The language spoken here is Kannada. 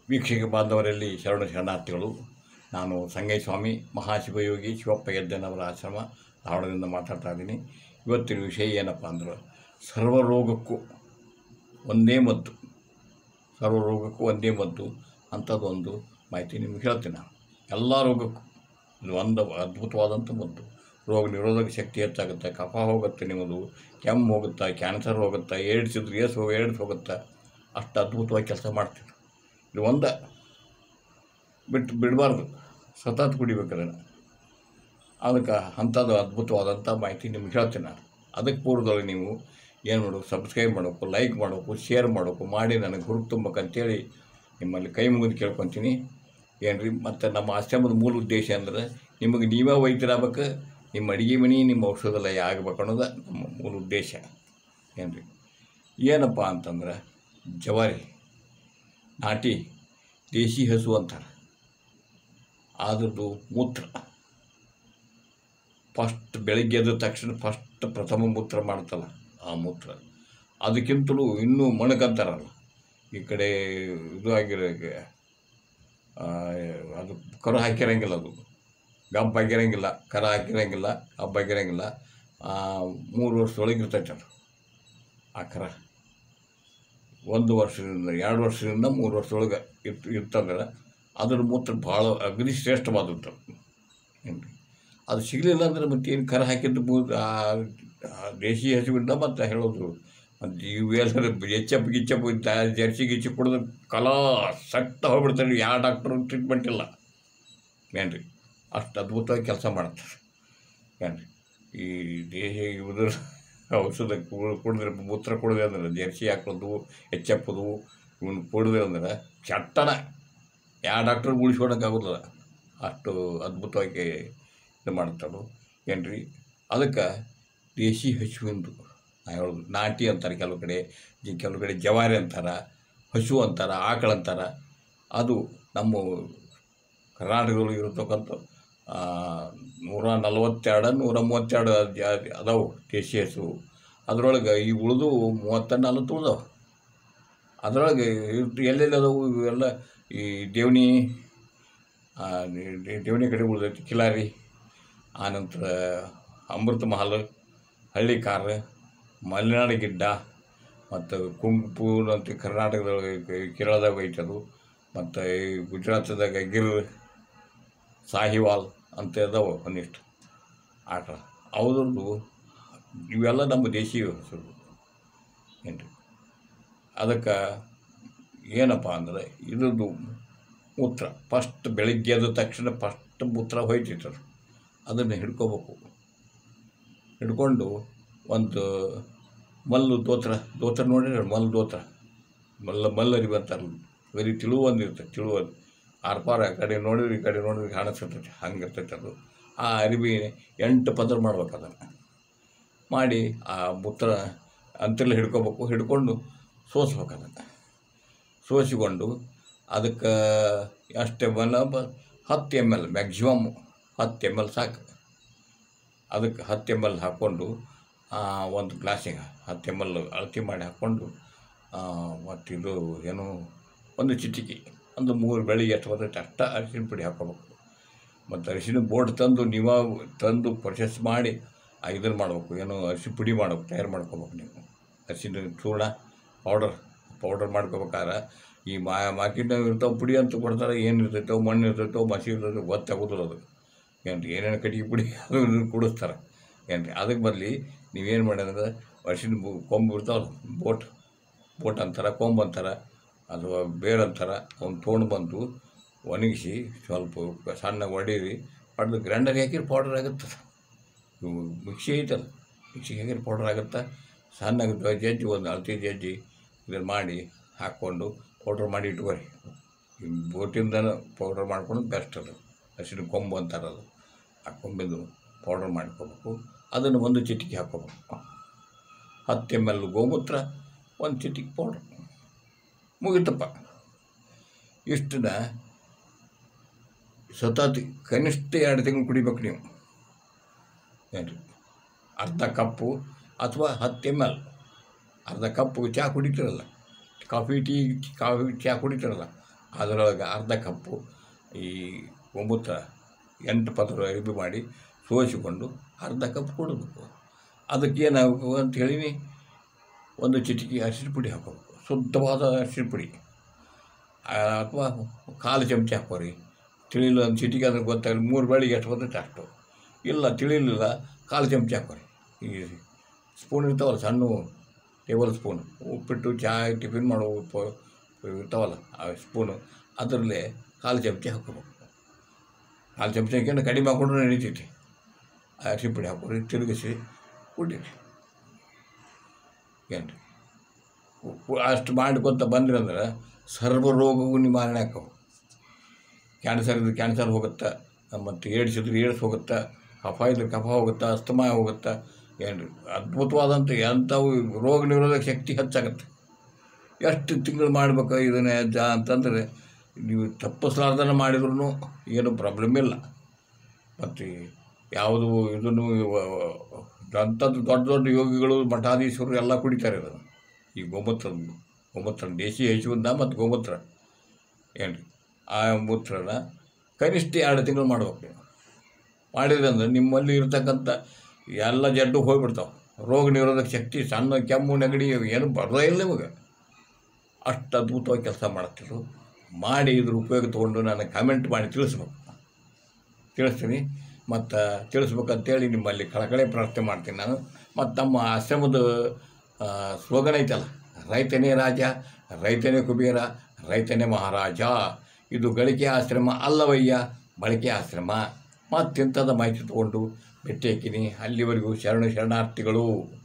ವೀಕ್ಷಕ ಬಾಂಧವರಲ್ಲಿ ಶರಣ ಶರಣಾರ್ಥಿಗಳು ನಾನು ಸಂಗಯ್ಯಸ್ವಾಮಿ ಮಹಾಶಿವಯೋಗಿ ಶಿವಪ್ಪ ಗೆದ್ದನವರ ಆಶ್ರಮ ಧಾರವಾಡದಿಂದ ಮಾತಾಡ್ತಾ ಇದ್ದೀನಿ ಇವತ್ತಿನ ವಿಷಯ ಏನಪ್ಪ ಅಂದ್ರೆ ಸರ್ವ ರೋಗಕ್ಕೂ ಒಂದೇ ಮದ್ದು ಸರ್ವ ರೋಗಕ್ಕೂ ಒಂದೇ ಮದ್ದು ಅಂಥದ್ದೊಂದು ಮಾಹಿತಿ ನಿಮ್ಗೆ ಹೇಳ್ತೀನಿ ನಾನು ಎಲ್ಲ ರೋಗಕ್ಕೂ ಇದು ಒಂದು ಅದ್ಭುತವಾದಂಥ ಮದ್ದು ರೋಗ ನಿರೋಧಕ ಶಕ್ತಿ ಹೆಚ್ಚಾಗುತ್ತೆ ಕಫ ಹೋಗುತ್ತೆ ನಿಮ್ಮದು ಕೆಮ್ಮು ಹೋಗುತ್ತೆ ಕ್ಯಾನ್ಸರ್ ಹೋಗುತ್ತೆ ಏಡ್ಸ್ ಇದ್ರೆ ಏಸ್ ಹೋಗಿ ಏಡ್ಸ್ ಹೋಗುತ್ತೆ ಅಷ್ಟು ಅದ್ಭುತವಾಗಿ ಕೆಲಸ ಮಾಡ್ತೀವಿ ಇದು ಒಂದ ಬಿಟ್ಟು ಬಿಡಬಾರ್ದು ಸತತ ಕುಡಿಬೇಕು ಅದನ್ನು ಅದಕ್ಕೆ ಅಂಥದ್ದು ಅದ್ಭುತವಾದಂಥ ಮಾಹಿತಿ ನಿಮ್ಗೆ ಹೇಳ್ತೀನಿ ನಾನು ಅದಕ್ಕೆ ಪೂರ್ವದೊಳಗೆ ನೀವು ಏನು ಮಾಡಬೇಕು ಸಬ್ಸ್ಕ್ರೈಬ್ ಮಾಡಬೇಕು ಲೈಕ್ ಮಾಡಬೇಕು ಶೇರ್ ಮಾಡಬೇಕು ಮಾಡಿ ನನಗೆ ಹುರುಪು ತುಂಬಬೇಕಂತೇಳಿ ನಿಮ್ಮಲ್ಲಿ ಕೈ ಮುಗಿದು ಕೇಳ್ಕೊತೀನಿ ಏನು ರೀ ಮತ್ತು ನಮ್ಮ ಆಶ್ರಮದ ಮೂಲ ಉದ್ದೇಶ ಅಂದ್ರೆ ನಿಮಗೆ ನೀವೇ ವೈದ್ಯರಾಗಬೇಕು ನಿಮ್ಮ ಅಡುಗೆ ಮನೆ ನಿಮ್ಮ ಔಷಧಾಲಯ ಆಗ್ಬೇಕು ಅನ್ನೋದು ನಮ್ಮ ಮೂಲ ಉದ್ದೇಶ ಏನು ರೀ ಏನಪ್ಪ ಅಂತಂದ್ರೆ ಜವಾರಿ ನಾಟಿ ದೇಶಿ ಹಸು ಅಂತಾರೆ ಅದ್ರದ್ದು ಮೂತ್ರ ಫಸ್ಟ್ ಬೆಳಗ್ಗೆ ಎದ್ದ ತಕ್ಷಣ ಫಸ್ಟ್ ಪ್ರಥಮ ಮೂತ್ರ ಮಾಡ್ತಲ್ಲ ಆ ಮೂತ್ರ ಅದಕ್ಕಿಂತಲೂ ಇನ್ನೂ ಮಣಕಂತಾರಲ್ಲ ಈ ಕಡೆ ಇದು ಆಗಿರೋ ಆ, ಅದು ಕರು ಹಾಕಿರಂಗಿಲ್ಲ ಅದು ಗಬ್ಬ ಹಾಕಿರಂಗಿಲ್ಲ ಕರ ಹಾಕಿರಂಗಿಲ್ಲ ಹಬ್ಬ ಹಾಕಿರಂಗಿಲ್ಲ ಆ, ಮೂರು ವರ್ಷದೊಳಗೆ ಇರ್ತೈತೆ ಅದು ಆ ಕರ ಒಂದು ವರ್ಷದಿಂದ ಎರಡು ವರ್ಷದಿಂದ ಮೂರು ವರ್ಷದೊಳಗೆ ಇರ್ತ ಇರ್ತಂದ್ರೆ ಅದ್ರ ಮೂತ್ರ ಭಾಳ ಅಗದಿ ಶ್ರೇಷ್ಠವಾದದ್ದು ಏನು ಅದು ಸಿಗಲಿಲ್ಲ ಅಂದ್ರೆ ಮತ್ತೆ ಏನು ಕರ ಹಾಕಿದ್ದು ಬೂ ಆ ಆ ದೇಶಿ ಹಸುವಿಂದ ಮತ್ತು ಹೇಳೋದು ಮತ್ತು ಇವೆಲ್ಲರ ಎಚ್ಚಪ್ ಗಿಚ್ಚಪ್ ಜರ್ಸಿ ಗಿಚ್ಚಿ ಕುಡಿದ್ರೆ ಕಲಾ ಸಟ್ಟ ಹೋಗ್ಬಿಡ್ತಾರೆ ಯಾವ ಡಾಕ್ಟ್ರು ಟ್ರೀಟ್ಮೆಂಟ್ ಇಲ್ಲ ಏನು ರೀ ಅಷ್ಟು ಅದ್ಭುತವಾಗಿ ಕೆಲಸ ಮಾಡ್ತಾರೆ ಏನು ರೀ ಈ ದೇಹ ಇವ್ರ ಔಷಧ ಕು- ಕುಡಿದ್ರೆ ಮೂತ್ರ ಕುಡಿದೆ ಅಂದ್ರೆ ಜರ್ಸಿ ಹಾಕೋದು ಎಚ್ಚಪ್ಪದು ಇವನು ಕುಡಿದೆ ಅಂದ್ರೆ ಚಟ್ಟನ ಯಾವ ಡಾಕ್ಟ್ರ್ ಉಳಿಸ್ಕೊಳಕ್ಕಾಗೋದಿಲ್ಲ ಅಷ್ಟು ಅದ್ಭುತವಾಗಿ ಇದು ಮಾಡ್ತಾರೆ ಏನು ರೀ ಅದಕ್ಕೆ ದೇಶಿ ಹಸುವಿಂದು ನಾ ಹೇಳೋದು ನಾಟಿ ಅಂತಾರೆ ಕೆಲವು ಕಡೆ ಜಿ- ಕೆಲವು ಕಡೆ ಜವಾರಿ ಅಂತಾರೆ ಹಸು ಅಂತಾರೆ ಆಕಳ ಅಂತಾರೆ ಅದು ನಮ್ಮ ಕರ್ನಾಟಕದಲ್ಲಿ ಇರತಕ್ಕಂಥ ಆ, ನೂರ ನಲವತ್ತೆರಡು ನೂರ ಮೂವತ್ತೆರಡು ಜಾ- ಅದಾವು ದೇಶಿ ಹಸು ಅದರೊಳಗೆ ಈ ಉಳಿದು ಮೂವತ್ತ ನಲ್ವತ್ತು ಉಳ್ದವು ಅದರೊಳಗೆ ಇರ್ತ- ಎಲ್ಲೆಲ್ಲಿ ಅದಾವು ಇವೆಲ್ಲ ಈ ದೇವಣಿ ಆ, ದೇ- ದೇ- ದೇವಣಿ ಕಡೆ ಉಳ್ದೈತಿ ಕಿಲಾರಿ ಆನಂತರ ಅಮೃತ ಮಹಲ್ ಹಳ್ಳಿ ಕಾರ ಮಲೆನಾಡು ಗಿಡ್ಡ ಮತ್ತು ಕುಂಪು ಅಂತ ಕರ್ನಾಟಕದೊಳಗೆ ಕೇರಳದಾಗ ಐತೆ ಅದು ಮತ್ತು ಈ ಗುಜರಾತದಾಗ ಗಿರ್ ಸಾಹಿವಾಲ್ ಅಂತ ಇದಾವೆ ಒಂದಿಷ್ಟು ಆಟ ಅವ್ರದ್ದು ಇವೆಲ್ಲ ನಮ್ಮ ದೇಶೀಯ ಹೆಸರು ಏನು ರೀ ಅದಕ್ಕೆ ಏನಪ್ಪ ಅಂದರೆ ಇದ್ರದ್ದು ಮೂತ್ರ ಫಸ್ಟ್ ಬೆಳಿಗ್ಗೆ ಎದ್ದ ತಕ್ಷಣ ಫಸ್ಟ್ ಮೂತ್ರ ಹೋಯ್ತೈತೆ ಅದು ಅದನ್ನು ಹಿಡ್ಕೋಬೇಕು ಹಿಡ್ಕೊಂಡು ಒಂದು ಮಲ್ಲು ದೋತ್ರ ದೋತ್ರ ನೋಡಿದ್ರೆ ಮಲ್ಲು ದೋತ್ರ ಮಲ್ಲ ಮಲ್ಲರಿ ಅಂತಾರಲ್ಲ ಬರೀ ತಿಳುವು ಒಂದು ಇರ್ತೈತೆ ತಿಳುವು ಒಂದು ಆರ್ಪಾರ ಆ ಕಡೆ ನೋಡಿದ್ರೆ ಈ ಕಡೆ ನೋಡಿದ್ರೆ ಕಾಣಿಸ್ತೈತೆ ಹಂಗೆ ಇರ್ತೈತೆ ಅದು ಆ ಅರಿವಿ ಎಂಟು ಪದರ ಮಾಡ್ಬೇಕು ಅದನ್ನು ಮಾಡಿ ಆ ಮೂತ್ರ ಅಂತೆಲ್ಲ ಹಿಡ್ಕೋಬೇಕು ಹಿಡ್ಕೊಂಡು ಸೋಸ್ಬೇಕು ಅದನ್ನು ಸೋಸಿಕೊಂಡು ಅದಕ್ಕೆ ಎಷ್ಟು ಎಮ್ ಎಲ್ ಹತ್ತು ಎಮ್ ಎಲ್ ಮ್ಯಾಕ್ಸಿಮಮ್ ಹತ್ತು ಎಮ್ ಎಲ್ ಸಾಕು ಅದಕ್ಕೆ ಹತ್ತು ಎಮ್ ಎಲ್ ಹಾಕ್ಕೊಂಡು ಆ, ಒಂದು ಗ್ಲಾಸಿಗೆ ಹತ್ತು ಎಮ್ ಎಲ್ ಅಳತೆ ಮಾಡಿ ಹಾಕ್ಕೊಂಡು ಮತ್ತು ಇದು ಏನು ಒಂದು ಚಿಟಿಕೆ ಒಂದು ಮೂರು ಬೆಳಿಗ್ಗೆ ಎಷ್ಟು ಬರ್ತೈತೆ ಅಷ್ಟ ಅರಿಶಿನ ಪುಡಿ ಹಾಕ್ಕೋಬೇಕು ಮತ್ತು ಅರಿಶಿನ ಬೋರ್ಡ್ ತಂದು ನೀವು ತಂದು ಪ್ರೊಸೆಸ್ ಮಾಡಿ ಆ ಇದನ್ನು ಮಾಡ್ಬೇಕು ಏನು ಅರಿಶಿನ ಪುಡಿ ಮಾಡ್ಬೇಕು ತಯಾರು ಮಾಡ್ಕೋಬೇಕು ನೀವು ಅರಿಶಿನ ಚೂರ್ಣ ಪೌಡರ್ ಪೌಡರ್ ಮಾಡ್ಕೋಬೇಕಾದ್ರೆ ಈ ಮಾ ಮಾರ್ಕೆಟ್ನಾಗ ಇರ್ತಾವೆ ಪುಡಿ ಅಂತ ಕೊಡ್ತಾರೆ ಏನು ಇರ್ತೈತೋ ಮಣ್ಣು ಇರ್ತೈತೋ ಮಸಿ ಇರ್ತೈತೋ ಗೊತ್ತಾಗೋದಿಲ್ಲ ಅದು ಏನು ರೀ ಏನೇನು ಕಟ್ಟಿಗೆ ಪುಡಿ ಅದು ಇದನ್ನು ಕುಡಿಸ್ತಾರೆ ಏನು ರೀ ಅದಕ್ಕೆ ಬದಲಿ ನೀವೇನು ಮಾಡಿದ್ರೆ ಅರಿಶಿನ ಬು ಕೊಂಬು ಇರ್ತಾವಲ್ಲ ಬೋಟ್ ಬೋಟ್ ಅಂತಾರೆ ಕೊಂಬು ಅಂತಾರೆ ಅಥವಾ ಬೇರ್ ಅಂತಾರೆ ಅವ್ನು ತೊಗೊಂಡು ಬಂದು ಒಣಗಿಸಿ ಸ್ವಲ್ಪ ಸಣ್ಣ ಹೊಡೀರಿ ಹೊಡೆದು ಗ್ರೈಂಡರ್ ಹಾಕಿರಿ ಪೌಡರ್ ಆಗುತ್ತೆ ಇವು ಮಿಕ್ಸಿ ಐತಲ್ಲ ಮಿಕ್ಸಿಗೆ ಹಾಕಿರಿ ಪೌಡರ್ ಆಗುತ್ತೆ ಸಣ್ಣಗೆ ಜಜ್ಜಿ ಒಂದು ಅಳತೆ ಜಜ್ಜಿ ಇದನ್ನು ಮಾಡಿ ಹಾಕ್ಕೊಂಡು ಪೌಡ್ರ್ ಮಾಡಿ ಇಟ್ಕೋರಿ ಈ ಬೋಟಿಂದನೂ ಪೌಡ್ರ್ ಮಾಡ್ಕೊಂಡು ಬೆಸ್ಟ್ ಅದು ಹಸಿರು ಕೊಂಬು ಅಂತಾರದು ಆ ಕೊಂಬಿಂದು ಪೌಡ್ರ್ ಮಾಡ್ಕೋಬೇಕು ಅದನ್ನು ಒಂದು ಚಿಟಿಕೆ ಹಾಕ್ಕೋಬೇಕು ಹತ್ತು ಎಮ್ ಎಲ್ ಗೋಮೂತ್ರ ಒಂದು ಚಿಟಿಕೆ ಪೌಡ್ರ್ ಮುಗಿತಪ್ಪ ಇಷ್ಟನ್ನ ಸತತ ಕನಿಷ್ಠ ಎರಡು ತಿಂಗಳು ಕುಡಿಬೇಕು ನೀವು ಏನು ಅರ್ಧ ಕಪ್ಪು ಅಥವಾ ಹತ್ತು ಎಮ್ ಎಲ್ ಅರ್ಧ ಕಪ್ಪು ಚಹಾ ಕುಡಿತೀರಲ್ಲ ಕಾಫಿ ಟೀ ಕಾಫಿ ಚಹಾ ಕುಡಿತೀರಲ್ಲ ಅದರೊಳಗೆ ಅರ್ಧ ಕಪ್ಪು ಈ ಗೋಮೂತ್ರ ಎಂಟು ಪತ್ರ ಅರಿಬಿ ಮಾಡಿ ಸೋಸಿಕೊಂಡು ಅರ್ಧ ಕಪ್ ಕೊಡಬೇಕು ಅದಕ್ಕೆ ಏನಾಗಬೇಕು ಅಂತ ಹೇಳೀನಿ ಒಂದು ಚಿಟಿಕೆ ಅರಿಶಿನ ಪುಡಿ ಹಾಕೋಬೇಕು ಶುದ್ಧವಾದ ಅರಿಶಿನ ಪುಡಿ ಅಥವಾ ಕಾಲು ಚಮಚ ಹಾಕೋರಿ ತಿಳಿಲಿಲ್ಲ ಒಂದು ಚಿಟಿಕೆ ಅಂದ್ರೆ ಗೊತ್ತಾಗಲಿ ಮೂರು ಬೇಳಿಗೆ ಎಷ್ಟು ಬರ್ತೈತೆ ಅಷ್ಟು ಇಲ್ಲ ತಿಳಿಲಿಲ್ಲ ಕಾಲು ಚಮಚ ಹಾಕೋರಿ ಈ ಸ್ಪೂನ್ ಇರ್ತಾವಲ್ಲ ಸಣ್ಣ ಟೇಬಲ್ ಸ್ಪೂನ್ ಉಪ್ಪಿಟ್ಟು ಚಹಾ ಟಿಫಿನ್ ಮಾಡೋ ಉಪ್ಪು ಇರ್ತಾವಲ್ಲ ಆ ಸ್ಪೂನು ಅದರಲ್ಲೇ ಕಾಲು ಚಮಚ ಹಾಕೋಬೇಕು ಕಾಲು ಚಮಚಕ್ಕಿಂತ ಕಡಿಮೆ ಹಾಕೊಂಡ್ರೆ ನಡೀತೈತಿ ಆ ಅರಿಶಿನ ಪುಡಿ ಹಾಕೋರಿ ತಿರುಗಿಸಿ ಕುಡೀರಿ ಏನು ರೀ ಅಷ್ಟು ಮಾಡ್ಕೊತ ಬಂದ್ರಿ ಅಂದ್ರೆ ಸರ್ವ ರೋಗವು ನಿವಾರಣೆ ಆಕ್ಕವು ಕ್ಯಾನ್ಸರ್ ಇದ್ರೆ ಕ್ಯಾನ್ಸರ್ ಹೋಗುತ್ತೆ ಮತ್ತು ಏಡ್ಸ್ ಇದ್ರೆ ಏಡ್ಸ್ ಹೋಗುತ್ತೆ ಕಫ ಇದ್ರೆ ಕಫ ಹೋಗುತ್ತೆ ಅಸ್ತಮ ಹೋಗುತ್ತೆ ಏನು ರೀ ಅದ್ಭುತವಾದಂಥ ಎಂಥವು ರೋಗ ನಿರೋಧಕ ಶಕ್ತಿ ಹೆಚ್ಚಾಗುತ್ತೆ ಎಷ್ಟು ತಿಂಗಳು ಮಾಡ್ಬೇಕು ಇದನ್ನೇ ಜ ಅಂತಂದರೆ ನೀವು ತಪ್ಪಿಸ್ಲಾರ್ದನ ಮಾಡಿದ್ರು ಏನು ಪ್ರಾಬ್ಲಮ್ ಇಲ್ಲ ಮತ್ತು ಯಾವುದು ಇದನ್ನು ಅಂಥದ್ದು ದೊಡ್ಡ ದೊಡ್ಡ ಯೋಗಿಗಳು ಮಠಾಧೀಶರು ಎಲ್ಲ ಕುಡಿತಾರೆ ಇದನ್ನು ಈ ಗೋಮೂತ್ರ ಗೋಮೂತ್ರ ದೇಶಿ ಹಸುವಿಂದ ಮತ್ತು ಗೋಮೂತ್ರ ಏನು ರೀ ಆ ಮೂತ್ರನ ಕನಿಷ್ಠ ಎರಡು ತಿಂಗಳು ಮಾಡ್ಬೇಕು ನೀವು ಮಾಡಿದ್ರಂದ್ರೆ ನಿಮ್ಮಲ್ಲಿ ಇರ್ತಕ್ಕಂಥ ಎಲ್ಲ ಜಡ್ಡು ಹೋಗ್ಬಿಡ್ತಾವೆ ರೋಗ ನಿರೋಧಕ ಶಕ್ತಿ ಸಣ್ಣ ಕೆಮ್ಮು ನೆಗಡಿ ಏನು ಬರೋದೇ ಇಲ್ಲ ನಿಮಗೆ ಅಷ್ಟು ಅದ್ಭುತವಾಗಿ ಕೆಲಸ ಮಾಡ್ತಿದ್ರು ಮಾಡಿ ಇದ್ರ ಉಪಯೋಗ ತೊಗೊಂಡು ನನಗೆ ಕಮೆಂಟ್ ಮಾಡಿ ತಿಳಿಸ್ಬೇಕು ತಿಳಿಸ್ತೀನಿ ಮತ್ತು ತಿಳಿಸ್ಬೇಕಂತೇಳಿ ನಿಮ್ಮಲ್ಲಿ ಕಳಕಳೆ ಪ್ರಾರ್ಥನೆ ಮಾಡ್ತೀನಿ ನಾನು ಮತ್ತು ನಮ್ಮ ಆಶ್ರಮದ ಸ್ಲೋಗನ್ ಐತಲ್ಲ ರೈತನೇ ರಾಜ ರೈತನೇ ಕುಬೇರ ರೈತನೇ ಮಹಾರಾಜ ಇದು ಗಳಿಕೆ ಆಶ್ರಮ ಅಲ್ಲವಯ್ಯ ಬಳಕೆ ಆಶ್ರಮ ಮತ್ತಿಂಥದ್ದು ಮಾಹಿತಿ ತೊಗೊಂಡು ಭೇಟಿ ಹಾಕಿನಿ ಅಲ್ಲಿವರೆಗೂ ಶರಣ ಶರಣಾರ್ಥಿಗಳು